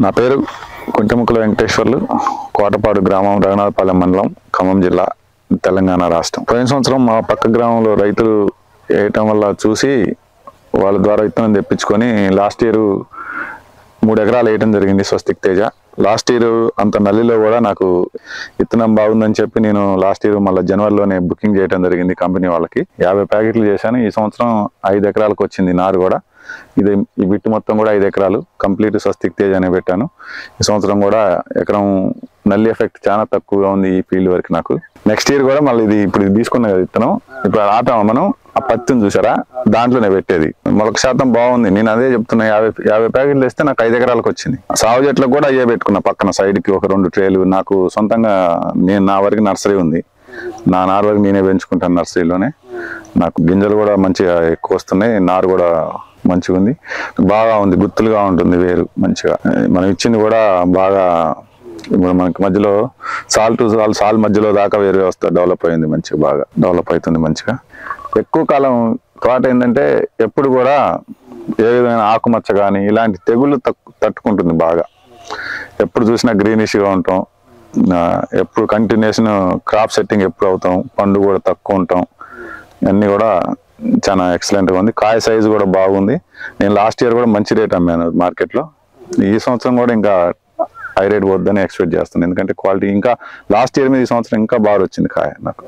నా పేరు కుంటముక్కల వెంకటేశ్వర్లు కోటపాడు గ్రామం రఘునాథపాలెం మండలం ఖమ్మం జిల్లా తెలంగాణ రాష్ట్రం పోయిన సంవత్సరం మా పక్క గ్రామంలో రైతులు వేయటం వల్ల చూసి వాళ్ళ ద్వారా విత్తనం తెప్పించుకొని లాస్ట్ ఇయర్ మూడు ఎకరాలు వేయటం జరిగింది స్వస్తిక్ తేజ లాస్ట్ ఇయర్ అంత నల్లిలో కూడా నాకు విత్తనం బాగుందని చెప్పి నేను లాస్ట్ ఇయర్ మళ్ళీ జనవరిలోనే బుకింగ్ చేయడం జరిగింది కంపెనీ వాళ్ళకి యాభై ప్యాకెట్లు చేశాను ఈ సంవత్సరం ఐదు ఎకరాలకు వచ్చింది నారు కూడా ఇది ఈ బిట్టు మొత్తం కూడా ఐదు ఎకరాలు కంప్లీట్ స్వస్తిక్ తేజ్ అనే పెట్టాను ఈ సంవత్సరం కూడా ఎకరం నల్లి ఎఫెక్ట్ చాలా తక్కువగా ఉంది ఈ ఫీల్డ్ వరకు నాకు నెక్స్ట్ ఇయర్ కూడా మళ్ళీ ఇది ఇప్పుడు ఇది తీసుకున్న కదా విత్తనం ఇప్పుడు ఆపాము మనం ఆ పత్తిని చూసారా దాంట్లోనే పెట్టేది మొలక శాతం బాగుంది నేను అదే చెప్తున్నా యాభై యాభై ప్యాకెట్లు వేస్తే నాకు ఐదు ఎకరాలకు వచ్చింది సాగు చెట్లకు కూడా అయ్యే పెట్టుకున్నా పక్కన side కి ఒక రెండు ట్రేలు నాకు సొంతంగా నేను నా వరకు నర్సరీ ఉంది నా నారు వరకు నేనే పెంచుకుంటాను నర్సరీలోనే నాకు గింజలు కూడా మంచిగా ఎక్కువ వస్తున్నాయి నారు కూడా మంచిగా ఉంది బాగా ఉంది గుత్తులుగా ఉంటుంది వేరు మంచిగా మనం ఇచ్చింది కూడా బాగా ఇప్పుడు మనకి మధ్యలో సాల్ టు సాల్ సాల్ మధ్యలో దాకా వేరు వ్యవస్థ డెవలప్ అయింది మంచిగా బాగా డెవలప్ అవుతుంది మంచిగా ఎక్కువ కాలం తోట ఏంటంటే ఎప్పుడు కూడా ఏ విధమైన ఆకుమచ్చ కానీ ఇలాంటి తెగుళ్ళు తక్కు తట్టుకుంటుంది బాగా ఎప్పుడు చూసినా గ్రీనిష్గా ఉంటాం ఆ, ఎప్పుడు కంటిన్యూషన్ క్రాప్ సెట్టింగ్ ఎప్పుడు అవుతాం పండు కూడా తక్కువ ఉంటాం అన్నీ కూడా చాలా ఎక్సలెంట్గా ఉంది కాయ సైజు కూడా బాగుంది నేను లాస్ట్ ఇయర్ కూడా మంచి రేట్ అమ్మాను మార్కెట్లో ఈ సంవత్సరం కూడా ఇంకా హై రేట్ వద్దని ఎక్స్పెక్ట్ చేస్తున్నాను ఎందుకంటే క్వాలిటీ ఇంకా లాస్ట్ ఇయర్ మీద ఈ సంవత్సరం ఇంకా బాగా వచ్చింది కాయ నాకు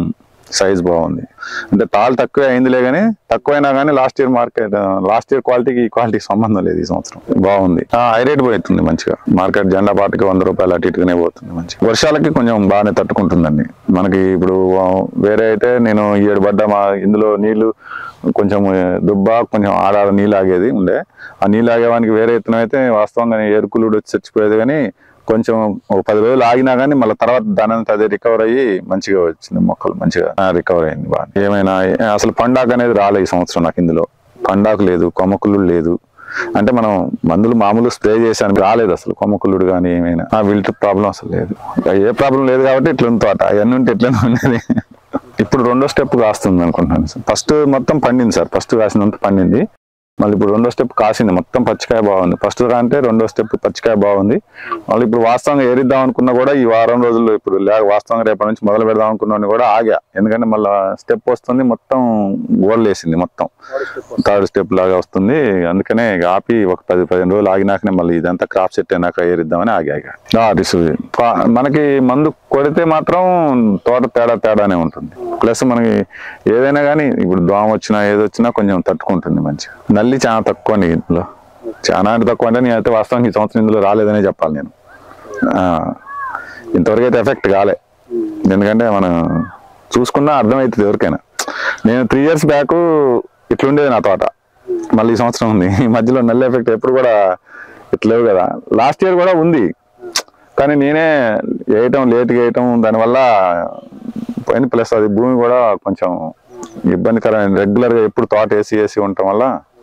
సైజ్ బాగుంది అంటే తాళ్ళు తక్కువే అయిందిలే కానీ తక్కువైనా కానీ last year market last year క్వాలిటీకి ఈ క్వాలిటీకి సంబంధం లేదు ఈ సంవత్సరం బాగుంది హై రేట్ పోతుంది మంచిగా మార్కెట్ జెండా పాటకి వంద రూపాయలు అటు ఇటుగానే పోతుంది మంచిగా వర్షాలకి కొంచెం బాగానే తట్టుకుంటుందండి మనకి ఇప్పుడు ఆ, వేరే అయితే నేను ఈ ఏడు పడ్డ మా ఇందులో నీళ్లు కొంచెం ఆ, దుబ్బ కొంచెం ఆడాడ నీళ్ళు ఆగేది ఉండే ఆ నీళ్ళు ఆగేవానికి వేరే విత్తనం అయితే వాస్తవంగా ఎరుకులు వచ్చి చచ్చిపోయేది కానీ కొంచెం ఒక పది రోజులు ఆగినా కానీ మళ్ళీ తర్వాత దాని అంతా అదే రికవర్ అయ్యి మంచిగా వచ్చింది మొక్కలు మంచిగా రికవర్ అయింది బాగా ఏమైనా ఏ- అసలు పండాకు అనేది రాలే ఈ సంవత్సరం నాకు ఇందులో పండాకు లేదు కొమ్మకుళ్ళు లేదు అంటే మనం మందులు మామూలు స్ప్రే చేశాను రాలేదు అసలు కొమ్మకుళ్ళుడు కానీ ఏమైనా ఆ విల్ట్ ప్రాబ్లం అసలు లేదు ఏ ప్రాబ్లం లేదు కాబట్టి ఇట్లా ఉంది తోట అవన్నీ ఉంటే ఎట్లనే ఉండేది ఇప్పుడు రెండో స్టెప్ కాస్తుంది అనుకుంటున్నాను సార్ ఫస్ట్ మొత్తం పండింది సార్ ఫస్ట్ కాసినంత పండింది మళ్ళీ ఇప్పుడు రెండో స్టెప్ కాసింది మొత్తం పచ్చికాయ బాగుంది ఫస్ట్ అంటే రెండో స్టెప్ పచ్చికాయ బాగుంది మళ్ళీ ఇప్పుడు వాస్తవంగా ఏరిద్దాం అనుకున్నా కూడా ఈ వారం రోజుల్లో ఇప్పుడు లే వాస్తవంగా రేపటి నుంచి మొదలు పెడదాం అనుకున్నా కూడా ఆగా ఎందుకంటే మళ్ళీ స్టెప్ వస్తుంది మొత్తం గోల్ వేసింది మొత్తం థర్డ్ స్టెప్ లాగా వస్తుంది అందుకనే ఇక ఆపి ఒక పది పదిహేను రోజులు ఆగినాకనే మళ్ళీ ఇదంతా క్రాప్ సెట్ అయినాక ఏరిద్దామని ఆగి ఆగా ఆ, రిసీవ్ పా- మనకి మందు కొడితే మాత్రం తోట తేడా తేడానే ఉంటుంది ప్లస్ మనకి ఏదైనా కానీ ఇప్పుడు దోమ వచ్చినా ఏది వచ్చినా కొంచెం తట్టుకుంటుంది మంచిగా నల్లి చాలా తక్కువ అండి ఇందులో చాలా అంటే తక్కువ అంటే నేనైతే వాస్తవానికి ఈ సంవత్సరం ఇందులో రాలేదనే చెప్పాలి నేను ఆ, ఇంతవరకు అయితే ఎఫెక్ట్ కాలే ఎందుకంటే మనం చూసుకున్నా అర్థమవుతుంది ఎవరికైనా నేను త్రీ ఇయర్స్ బ్యాక్ ఇట్లుండేది నా తోట మళ్ళీ ఈ సంవత్సరం ఉంది ఈ మధ్యలో నల్లి ఎఫెక్ట్ ఎప్పుడు కూడా ఇట్లేవు కదా లాస్ట్ ఇయర్ కూడా ఉంది కానీ నేనే వేయటం లేట్గా వేయటం దానివల్ల పోయింది ప్లస్ అది భూమి కూడా కొంచెం ఇబ్బందికరమైన రెగ్యులర్గా ఎప్పుడు తోట వేసి వేసి ఉండటం వల్ల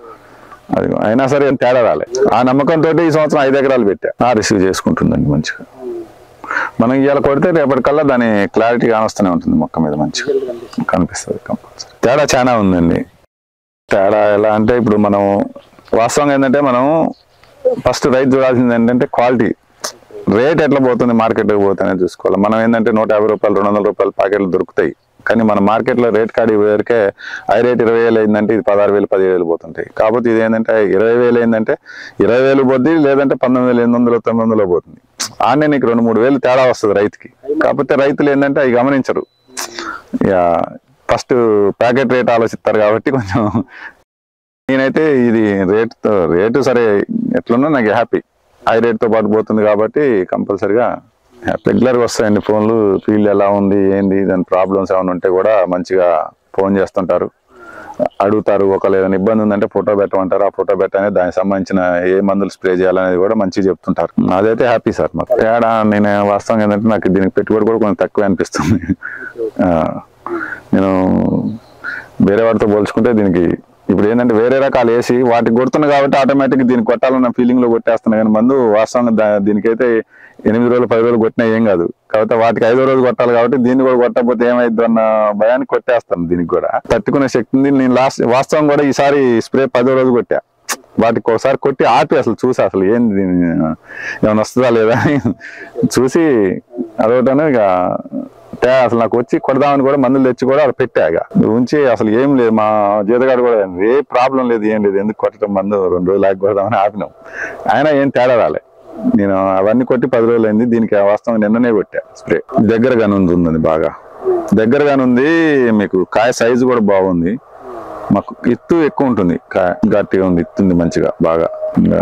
అది అయినా సరే ఏం తేడా రాలే ఆ నమ్మకంతో ఈ సంవత్సరం ఐదు ఎకరాలు పెట్టా ఆ రిసీవ్ చేసుకుంటుందండి మంచిగా మనం ఇవాళ కొడితే రేపటికల్లా దాని క్లారిటీ కానొస్తూనే ఉంటుంది మొక్క మీద మంచిగా కనిపిస్తుంది కంపల్సరీ తేడా చాలా ఉందండి తేడా ఎలా అంటే ఇప్పుడు మనం వాస్తవంగా ఏంటంటే మనం ఫస్ట్ రైతు చూడాల్సింది ఏంటంటే క్వాలిటీ రేట్ ఎట్లా పోతుంది మార్కెట్కి పోతుందని చూసుకోవాలి మనం ఏంటంటే నూట యాభై రూపాయలు రెండు వందల రూపాయలు ప్యాకెట్లు దొరుకుతాయి కానీ మన మార్కెట్లో రేట్ కాడి వరకే హై రేట్ ఇరవై వేలు అయిందంటే ఇది పదహారు వేలు పదిహేను వేలు పోతుంటాయి కాకపోతే ఇది ఏంటంటే ఇరవై వేలు అయిందంటే ఇరవై వేలు పోద్ది లేదంటే పంతొమ్మిది వేలు ఎనిమిది వందలు తొమ్మిది వందలు పోతుంది ఆనే నీకు రెండు మూడు వేలు తేడా వస్తుంది రైతుకి కాకపోతే రైతులు ఏంటంటే అవి గమనించరు ఇక ఫస్ట్ ప్యాకెట్ రేట్ ఆలోచిస్తారు కాబట్టి కొంచెం నేనైతే ఇది రేట్ రేటు సరే ఎట్లున్నా నాకు హ్యాపీ హై రేట్తో పాటు పోతుంది కాబట్టి కంపల్సరిగా రెగ్యులర్గా వస్తాయండి ఫోన్లు ఫీల్డ్ ఎలా ఉంది ఏంది దాని ప్రాబ్లమ్స్ ఏమైనా ఉంటే కూడా మంచిగా ఫోన్ చేస్తుంటారు అడుగుతారు ఒకవేళ ఏదైనా ఇబ్బంది ఉందంటే ఫోటో పెట్టమంటారు ఆ ఫోటో పెట్టనే దానికి సంబంధించిన ఏ మందులు స్ప్రే చేయాలనేది కూడా మంచిగా చెప్తుంటారు అదైతే హ్యాపీ సార్ మాకు తేడా నేను వాస్తవంగా ఏంటంటే నాకు దీనికి పెట్టుబడి కూడా కొంచెం తక్కువ అనిపిస్తుంది ఆ, నేను వేరే వాటితో పోల్చుకుంటే దీనికి ఇప్పుడు ఏంటంటే వేరే రకాలు వేసి వాటికి కొడుతున్నా కాబట్టి ఆటోమేటిక్ దీనికి కొట్టాలన్న ఫీలింగ్ లో కొట్టేస్తున్నా కానీ మందు వాస్తవంగా దా- దీనికైతే ఎనిమిది రోజులు పది రోజులు కొట్టినా ఏం కాదు కాకపోతే వాటికి ఐదో రోజు కొట్టాలి కాబట్టి దీన్ని కూడా కొట్టకపోతే ఏమైద్ది అన్న భయానికి కొట్టేస్తాను దీనికి కూడా తట్టుకునే శక్తి ఉంది నేను లాస్ట్ వాస్తవం కూడా ఈసారి స్ప్రే పదో రోజు కొట్టా వాటికి ఒకసారి కొట్టి ఆపి అసలు చూసి అసలు ఏంది దీని ఏమైనా వస్తుందా లేదా అని చూసి అదొకటను ఇక తే అసలు నాకు వచ్చి కొడదామని కూడా మందులు తెచ్చి కూడా అక్కడ పెట్టాక ఉంచి అసలు ఏం లేదు మా జీతగాడు కూడా ఏ ప్రాబ్లం లేదు ఏం లేదు ఎందుకు కొట్టడం మందు రెండు రోజులు ఆగి కొడదామని ఆపినాం ఆయన ఏం తేడా రాలే నేను అవన్నీ కొట్టి పది రోజులు అయింది దీనికి వాస్తవం నిన్ననే కొట్టా స్ప్రే దగ్గరగానే ఉంది ఉందండి బాగా దగ్గరగానే ఉంది మీకు కాయ సైజు కూడా బాగుంది మాకు ఎత్తు ఎక్కువ ఉంటుంది కాయ గట్టిగా ఉంది ఎత్తుంది మంచిగా బాగా ఇంకా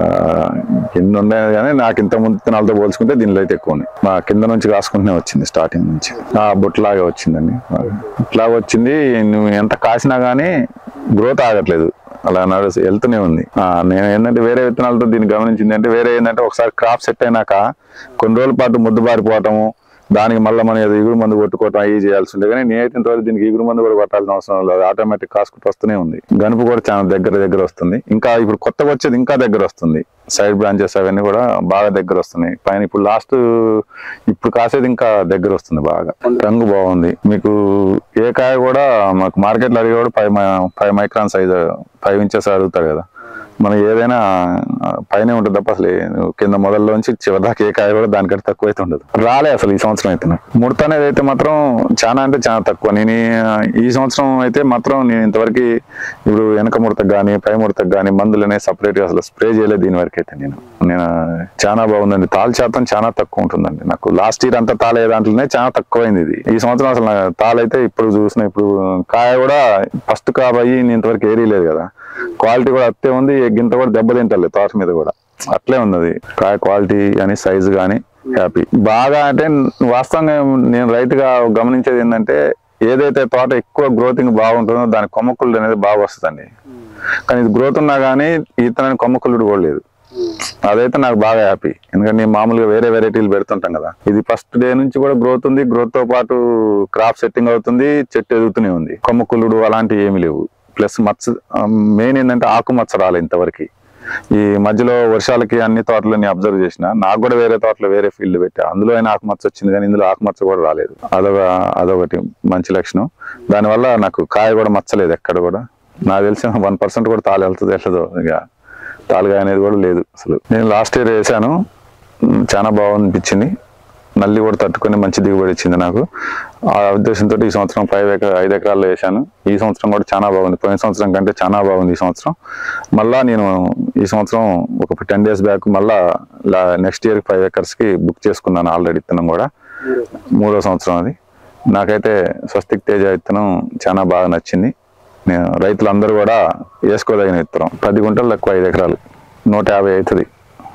కింద ఉన్నాయి కానీ నాకు ఇంత ముందు విత్తనాలతో పోల్చుకుంటే దీనిలో అయితే ఎక్కువ ఉన్నాయి మా కింద నుంచి కాసుకుంటూనే వచ్చింది స్టార్టింగ్ నుంచి ఆ బుట్టలాగా వచ్చిందండి బాగా. ఇట్లా వచ్చింది నువ్వు ఎంత కాసినా కానీ గ్రోత్ ఆగట్లేదు అలా నడుస్తూ వెళ్తూనే ఉంది ఆ, నేను ఏంటంటే వేరే విత్తనాలతో దీన్ని గమనించింది అంటే వేరే ఏంటంటే ఒకసారి క్రాప్ సెట్ అయినాక కొన్ని రోజుల పాటు ముద్దు బారిపోవటము దానికి మళ్ళీ మనం ఏదో ఇగురు మందు కొట్టుకోవటం అవి చేయాల్సి ఉండే కానీ నేనైతే ఇంతవరకు దీనికి ఇగురు మందు కూడా కొట్టాల్సిన అవసరం లేదు ఆటోమేటిక్ కాసుకుంటూ వస్తూనే ఉంది గనుపు కూడా చాలా దగ్గర దగ్గర వస్తుంది ఇంకా ఇప్పుడు కొత్తగా వచ్చేది ఇంకా దగ్గర వస్తుంది సైడ్ బ్రాంచెస్ అవన్నీ కూడా బాగా దగ్గర వస్తున్నాయి పైన ఇప్పుడు లాస్ట్ ఇప్పుడు కాసేది ఇంకా దగ్గర వస్తుంది బాగా రంగు బాగుంది మీకు ఏ కాయ కూడా మాకు మార్కెట్లో అడిగే కూడా five five micron size five inches అడుగుతారు కదా మనం ఏదైనా ఆ, పైనే ఉంటుంది తప్ప అసలు ఏ- కింద మొదల్లోంచి చివరి దాకా ఏ కాయ కూడా దానికంటే తక్కువ అయితే ఉండదు రాలే అసలు ఈ సంవత్సరం అయితే నాకు ముడత అనేది అయితే మాత్రం చాలా అంటే చాలా తక్కువ నేను ఈ- ఈ సంవత్సరం అయితే మాత్రం నేను ఇంతవరకు ఇప్పుడు వెనక ముడతకు కానీ పై ముడతకు కానీ మందులు అనేది సపరేట్ గా అసలు స్ప్రే చేయలేదు దీని వరకు అయితే నేను నేను చాలా బాగుందండి తాలు శాతం చాలా తక్కువ ఉంటుందండి నాకు లాస్ట్ ఇయర్ అంతా తాలే దాంట్లోనే చాలా తక్కువైంది ఇది ఈ సంవత్సరం అసలు నా తాలు అయితే ఇప్పుడు చూసిన ఇప్పుడు కాయ కూడా ఫస్ట్ కాప్ అయ్యి నేను ఇంతవరకు ఏరీ లేదు కదా క్వాలిటీ కూడా అత్తే ఉంది గింత కూడా దెబ్బ తింటలేదు తోట మీద కూడా అట్లే ఉన్నది కాయ క్వాలిటీ కానీ సైజు కానీ హ్యాపీ బాగా అంటే వాస్తవంగా నేను రైట్ గా గమనించేది ఏంటంటే ఏదైతే తోట ఎక్కువ గ్రోతింగ్ బాగుంటుందో దాని కొమ్మకుళ్ళు అనేది బాగా వస్తుందండి కానీ ఇది గ్రోత్ ఉన్నా కానీ ఇతని కొమ్మకుళ్ళు కూడా లేదు అదైతే నాకు బాగా హ్యాపీ ఎందుకంటే నేను మామూలుగా వేరే వెరైటీలు పెడుతుంటాం కదా ఇది ఫస్ట్ డే నుంచి కూడా గ్రోత్ ఉంది గ్రోత్ తో పాటు క్రాప్ సెట్టింగ్ అవుతుంది చెట్టు ఎదుగుతూనే ఉంది కొమ్మకుళ్ళుడు అలాంటివి ఏమీ లేవు ప్లస్ మచ్చ మెయిన్ ఏంటంటే ఆకు మచ్చ రాలే ఇంతవరకు ఈ మధ్యలో వర్షాలకి అన్ని తోటలు నేను అబ్జర్వ్ చేసిన నాకు కూడా వేరే తోటలో వేరే ఫీల్డ్ పెట్టా అందులో అయినా ఆకుమచ్చ వచ్చింది కానీ ఇందులో ఆకుమచ్చ కూడా రాలేదు అదొక అదొకటి మంచి లక్షణం దానివల్ల నాకు కాయ కూడా మచ్చలేదు ఎక్కడ కూడా నాకు తెలిసిన వన్ పర్సెంట్ కూడా తాళి వెళ్తుంది వెళ్ళదో ఇక తాలుగా అనేది కూడా లేదు అసలు నేను లాస్ట్ ఇయర్ వేసాను ఉమ్, చాలా బాగా అనిపించింది నల్లి కూడా తట్టుకొని మంచి దిగుబడి ఇచ్చింది నాకు ఆ ఉద్దేశంతో ఈ సంవత్సరం ఫైవ్ ఎకర ఐదు ఎకరాల్లో వేసాను ఈ సంవత్సరం కూడా చాలా బాగుంది పోయిన సంవత్సరం కంటే చాలా బాగుంది ఈ సంవత్సరం మళ్ళా నేను ఈ సంవత్సరం ఒక టెన్ డేస్ బ్యాక్ మళ్ళా నెక్స్ట్ ఇయర్ ఫైవ్ ఎకర్స్కి బుక్ చేసుకున్నాను ఆల్రెడీ విత్తనం కూడా మూడో సంవత్సరం అది నాకైతే స్వస్తిక్ తేజ విత్తనం చాలా బాగా నచ్చింది నేను రైతులందరూ కూడా వేసుకోదగిన విత్తనం పది గుంటలు తక్కువ ఐదు ఎకరాలు నూట యాభై అవుతుంది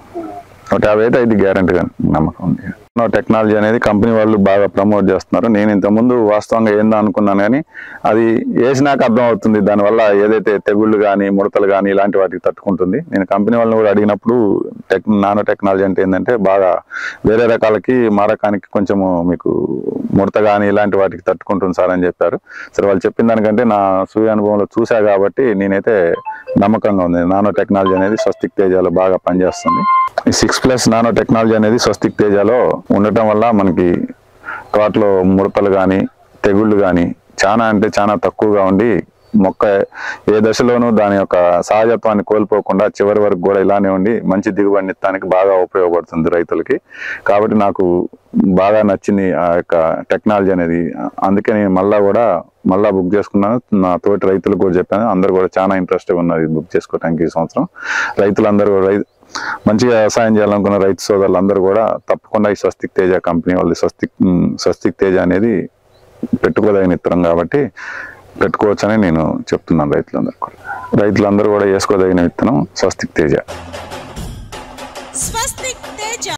నూట యాభై అయితే ఇది గ్యారంటీగా నమ్మకం ఉంది టెక్నాలజీ అనేది కంపెనీ వాళ్ళు బాగా ప్రమోట్ చేస్తున్నారు నేను ఇంతకుముందు వాస్తవంగా ఏందో అనుకున్నాను కానీ అది వేసినాక అర్థం అవుతుంది దానివల్ల ఏదైతే తెగుళ్ళు కానీ ముడతలు కానీ ఇలాంటి వాటికి తట్టుకుంటుంది నేను కంపెనీ వాళ్ళని కూడా అడిగినప్పుడు టెక్ నానో టెక్నాలజీ అంటే ఏంటంటే బాగా వేరే రకాలకి మా రకానికి కొంచెము మీకు ముడత కానీ ఇలాంటి వాటికి తట్టుకుంటుంది సార్ అని చెప్పారు సరే వాళ్ళు చెప్పిన దానికంటే నా సూర్య అనుభవంలో చూసా కాబట్టి నేనైతే నమ్మకంగా ఉంది నానో టెక్నాలజీ అనేది స్వస్తిక్ తేజాలో బాగా పనిచేస్తుంది ఈ సిక్స్ ప్లస్ నానో టెక్నాలజీ అనేది స్వస్తిక్ తేజాలో ఉండటం వల్ల మనకి తోటలో ముడతలు కానీ తెగుళ్ళు కానీ చాలా అంటే చాలా తక్కువగా ఉండి మొక్క ఏ దశలోనూ దాని యొక్క సహజత్వాన్ని కోల్పోకుండా చివరి వరకు కూడా ఇలానే ఉండి మంచి దిగుబడిని ఇస్తానికి బాగా ఉపయోగపడుతుంది రైతులకి కాబట్టి నాకు బాగా నచ్చింది ఆ యొక్క టెక్నాలజీ అనేది అందుకే నేను మళ్ళా కూడా మళ్ళా బుక్ చేసుకున్నాను నా తోటి రైతులకు కూడా చెప్పాను అందరు కూడా చాలా ఇంట్రెస్ట్గా ఉన్నారు ఇది బుక్ చేసుకోవడానికి ఈ సంవత్సరం రైతులందరూ రై మంచిగా వ్యవసాయం చేయాలనుకున్న రైతు సోదరులు అందరూ కూడా తప్పకుండా ఈ స్వస్తిక్ తేజ కంపెనీ వాళ్ళు స్వస్తిక్ ఉమ్, స్వస్తిక్ తేజ అనేది పెట్టుకోదగిన ఇత్తనం కాబట్టి పెట్టుకోవచ్చని నేను చెప్తున్నాను రైతులందరూ కూడా రైతులందరూ కూడా వేసుకోదగిన విత్తనం స్వస్తిక్ తేజ స్వస్తిక్ తేజ